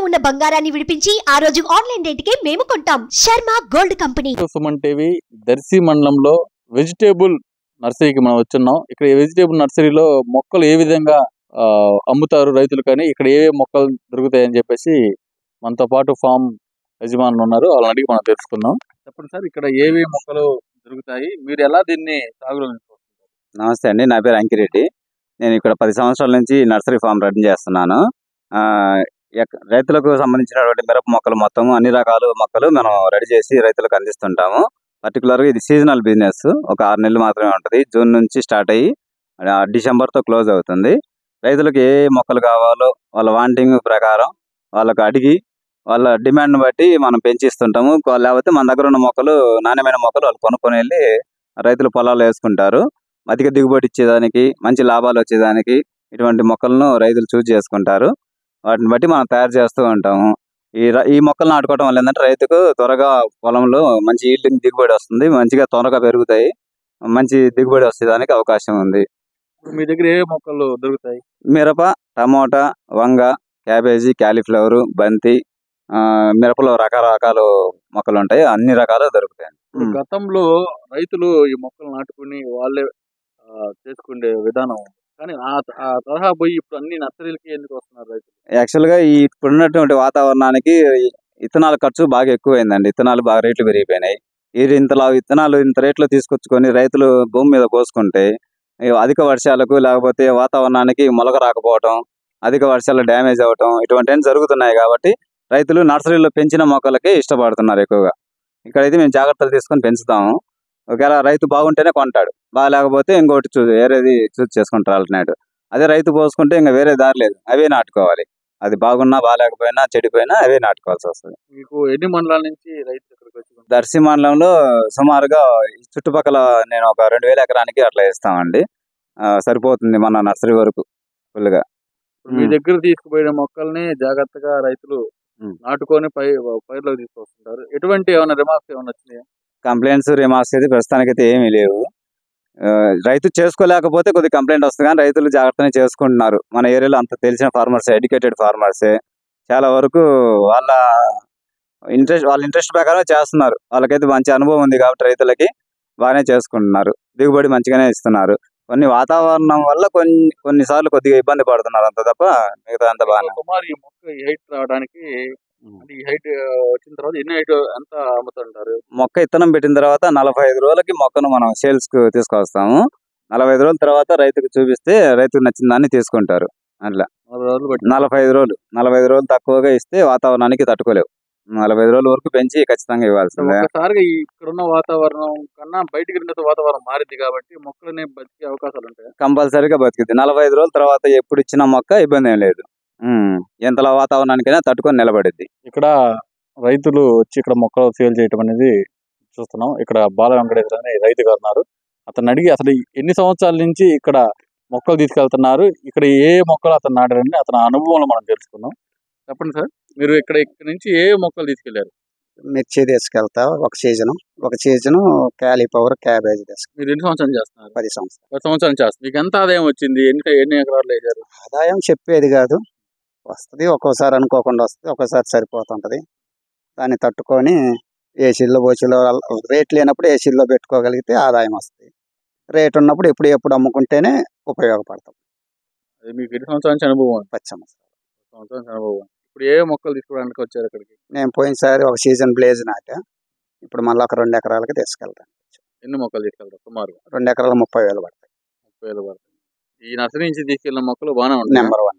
ఉన్న బంగారాన్ని విడిపించి ఆ రోజు ఆన్లైన్ రేటుకే మేము కొంటాం Sharma gold company Suman TV Darsi మండలంలో వెజిటేబుల్ నర్సరీకి మనం వచ్చున్నాం ఇక్కడ ఈ వెజిటేబుల్ నర్సరీలో మొక్కలు ఏ విధంగా ఆ, అమ్ముతారు రైతులు కానీ ఇక్కడ ఏ మొక్కలు దొరుకుతాయని చెప్పేసి మనతో పాటు ఫామ్ యజమానులు ఉన్నారు వాళ్ళని అడిగి మనం తెలుసుకుందాం చెప్పండి సార్ ఇక్కడ ఏవి మొక్కలు దొరుకుతాయి మీరు ఎలా దీన్ని సాగులో ఉంచుకుంటారు? నమస్తే అండి నా పేరు అంకిరెడ్డి నేను ఇక్కడ పది సంవత్సరాల నుంచి నర్సరీ ఫామ్ రన్ చేస్తున్నాను ఆ, ఎక్- రైతులకు సంబంధించినటువంటి మిరప మొక్కలు మొత్తం అన్ని రకాల మొక్కలు మనం రెడీ చేసి రైతులకు అందిస్తుంటాము పర్టికులర్గా ఇది సీజనల్ బిజినెస్ ఒక ఆరు నెలలు మాత్రమే ఉంటుంది జూన్ నుంచి స్టార్ట్ అయ్యి ఆ, డిసెంబర్తో క్లోజ్ అవుతుంది రైతులకు ఏ మొక్కలు కావాలో వాళ్ళ వాంటింగ్ ప్రకారం వాళ్ళకు అడిగి వాళ్ళ డిమాండ్ని బట్టి మనం పెంచిస్తుంటాము కొ- లేకపోతే మన దగ్గర ఉన్న మొక్కలు నాణ్యమైన మొక్కలు వాళ్ళు కొనుక్కొని వెళ్ళి రైతులు పొలాలు వేసుకుంటారు అధిక దిగుబడి ఇచ్చేదానికి మంచి లాభాలు వచ్చేదానికి ఇటువంటి మొక్కలను రైతులు చూజ్ చేసుకుంటారు వాటిని బట్టి మనం తయారు చేస్తూ ఉంటాము ఈ ర- ఈ మొక్కలు నాటుకోవడం వల్ల ఏంటంటే రైతుకు త్వరగా పొలంలో మంచి ఈల్డింగ్ దిగుబడి వస్తుంది మంచిగా త్వరగా పెరుగుతాయి మంచి దిగుబడి వచ్చేదానికి అవకాశం ఉంది ఇప్పుడు మీ దగ్గర ఏ మొక్కలు దొరుకుతాయి మిరప టమోటా వంగ క్యాబేజీ క్యాలీఫ్లవర్ బంతి ఆ, మిరపలో రకరకాల మొక్కలు ఉంటాయి అన్ని రకాలు దొరుకుతాయి ఇప్పుడు గతంలో రైతులు ఈ మొక్కలు నాటుకుని వాళ్ళే ఆ, చేసుకునే విధానం ఉంది. కానీ ఆ ఆ తరహా పోయి ఇప్పుడు అన్ని నర్సరీలకి ఎందుకు వస్తున్నారు రైతులు యాక్చువల్గా ఈ ఇప్పుడున్నటువంటి వాతావరణానికి ఇత్తనాల ఖర్చు బాగా ఎక్కువైందండి ఇత్తనాలు బాగా రేట్లు పెరిగిపోయినాయి ఈ ఇంతలా విత్తనాలు ఇంత రేట్లో తీసుకొచ్చుకొని రైతులు భూమి మీద పోసుకుంటే ఈ అధిక వర్షాలకు లేకపోతే వాతావరణానికి మొలక రాకపోవటం అధిక వర్షాలు డ్యామేజ్ అవ్వటం ఇటువంటివన్నీ జరుగుతున్నాయి కాబట్టి రైతులు నర్సరీలో పెంచిన మొక్కలకే ఇష్టపడుతున్నారు ఎక్కువగా ఇక్కడైతే మేము జాగ్రత్తలు తీసుకొని పెంచుతాము ఒకవేళ రైతు బాగుంటేనే కొంటాడు బాగాలేకపోతే ఇంకోటి చూ వేరేది చూస్ చేసుకుంటారు ఆల్టర్నేటివ్ అదే రైతు పోసుకుంటే ఇంకా వేరే దారి లేదు అవే నాటుకోవాలి అది బాగున్నా బాగాలేకపోయినా చెడిపోయినా అవే నాటుకోవాల్సి వస్తుంది మీకు ఎన్ని మండలాల నుంచి రైతులు ఇక్కడికి వచ్చి కొంటారు? దర్శి మండలంలో సుమారుగా ఈ చుట్టుపక్కల నేను ఒక రెండు వేల ఎకరానికి అట్లా ఇస్తామండి ఆ, సరిపోతుంది మన నర్సరీ వరకు ఫుల్గా ఇప్పుడు మీ మ్. దగ్గర తీసుకుపోయిన మొక్కల్ని జాగ్రత్తగా రైతులు మ్. నాటుకొని పై పైర్లోకి తీసుకొస్తుంటారు ఎటువంటి ఏమైనా రిమార్క్స్ ఏమైనా వచ్చినాయా కంప్లైంట్స్ రిమార్క్స్ అయితే ప్రస్తుతానికైతే ఏమీ లేవు ఆ, రైతు చేసుకోలేకపోతే కొద్ది కంప్లైంట్ వస్తుంది కానీ రైతులు జాగ్రత్తనే చేసుకుంటున్నారు మన ఏరియాలో అంత తెలిసిన ఫార్మర్స్ ఎడ్యుకేటెడ్ ఫార్మర్సే చాలా వరకు వాళ్ళ ఇంట్రెస్ట్ వాళ్ళ ఇంట్రెస్ట్ ప్రకారం చేస్తున్నారు వాళ్ళకైతే మంచి అనుభవం ఉంది కాబట్టి రైతులకి బాగానే చేసుకుంటున్నారు దిగుబడి మంచిగానే ఇస్తున్నారు కొన్ని వాతావరణం వల్ల కొన్ని కొన్నిసార్లు కొద్దిగా ఇబ్బంది పడుతున్నారు అంత తప్ప మిగతా అంత బాగానే సుమారు ఈ మొక్క ఈ హైట్ రావడానికి అంటే ఈ హైట్ వచ్చిన తర్వాత ఎన్ని హైట్ ఎంత అమ్ముతుంటారు మొక్క ఇత్తనం పెట్టిన తర్వాత నలభై ఐదు రోజులకి మొక్కను మనం సేల్స్ కు తీసుకొస్తాము నలభై ఐదు రోజుల తర్వాత రైతుకు చూపిస్తే రైతుకు నచ్చిన దాన్ని తీసుకుంటారు అట్లా నలభై రోజులు బట్టి నలభై ఐదు రోజులు నలభై ఐదు రోజులు తక్కువగా ఇస్తే వాతావరణానికి తట్టుకోలేవు నలభై ఐదు రోజుల వరకు పెంచి ఖచ్చితంగా ఇవ్వాల్సిందే ఒక్కసారిగా ఈ ఇక్కడున్న వాతావరణం కన్నా బయటికి వెళ్ళిన వాతావరణం మారింది కాబట్టి మొక్కలనే బతికే అవకాశాలు ఉంటాయి కంపల్సరీగా బతికిద్ది నలభై ఐదు రోజుల తర్వాత ఎప్పుడు ఇచ్చిన మొక్క ఇబ్బంది ఏం లేదు ఉమ్, ఎంతలా వాతావరణానికైనా తట్టుకొని నిలబడిద్ది ఇక్కడ రైతులు వచ్చి ఇక్కడ మొక్కలు సేల్ చేయటం అనేది చూస్తున్నాం ఇక్కడ బాల వెంకటేశ్వర అనే రైతు గారు ఉన్నారు అతను అడిగి అసలు ఎన్ని సంవత్సరాల నుంచి ఇక్కడ మొక్కలు తీసుకెళ్తున్నారు ఇక్కడ ఏ మొక్కలు అతను నాటారని అతని అనుభవంలో మనం తెలుసుకున్నాం చెప్పండి సార్ మీరు ఇక్కడ ఇక్కడ నుంచి ఏ మొక్కలు తీసుకెళ్లారు మిర్చి తీసుకెళ్తా ఒక సీజను ఒక సీజను క్యాలీఫ్లవర్ క్యాబేజ్ తీసుకెళ్తా మీరు ఎన్ని సంవత్సరాలు చేస్తున్నారు పది సంవత్సరాలు పది సంవత్సరాలు చేస్తారు మీకు ఎంత ఆదాయం వచ్చింది ఎన్ని ఎన్ని ఎకరాలు వేశారు ఆదాయం చెప్పేది కాదు వస్తుంది ఒక్కోసారి అనుకోకుండా వస్తుంది ఒక్కోసారి సరిపోతుంటది దాన్ని తట్టుకొని ఏసీల్లో బోసీలో రేట్ లేనప్పుడు ఏసీల్లో పెట్టుకోగలిగితే ఆదాయం వస్తుంది రేట్ ఉన్నప్పుడు ఎప్పుడు ఎప్పుడు అమ్ముకుంటేనే ఉపయోగపడతాం అది మీకు ఎన్ని సంవత్సరాల నుంచి అనుభవం ఉంది? పది సంవత్సరాలు సంవత్సరాల నుంచి అనుభవం ఉంది. ఇప్పుడు ఏ మొక్కలు తీసుకోవడానికి వచ్చారు ఇక్కడికి నేను పోయినసారి ఒక సీజన్ బ్లేజ్ నాటా ఇప్పుడు మళ్ళీ ఒక రెండు ఎకరాలకి తీసుకెళ్తాను ఎన్ని మొక్కలు తీసుకెళ్తారు సుమారు రెండు ఎకరాలు ముప్పై వేలు పడతాయి ముప్పై వేలు పడుతుంది ఈ నర్సరీ నుంచి తీసుకెళ్ళిన మొక్కలు బాగానే ఉంటాయి నెంబర్ వన్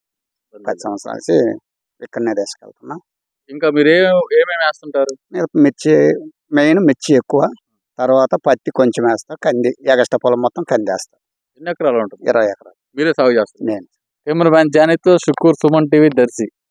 పది సంవత్సరాల నుంచి ఇక్కడనే తీసుకెళ్తున్నా ఇంకా మీరు ఏ ఏమేమి వేస్తుంటారు మీరు మిర్చి మెయిన్ మిర్చి ఎక్కువ తర్వాత పత్తి కొంచెం వేస్తా కంది ఎగస్ట పొలం మొత్తం కంది వేస్తా ఎన్ని ఎకరాలు ఉంటుంది ఇరవై ఎకరాలు మీరే సాగు చేస్తారు నేను camera man Janeth Shukoor Suman TV Darsi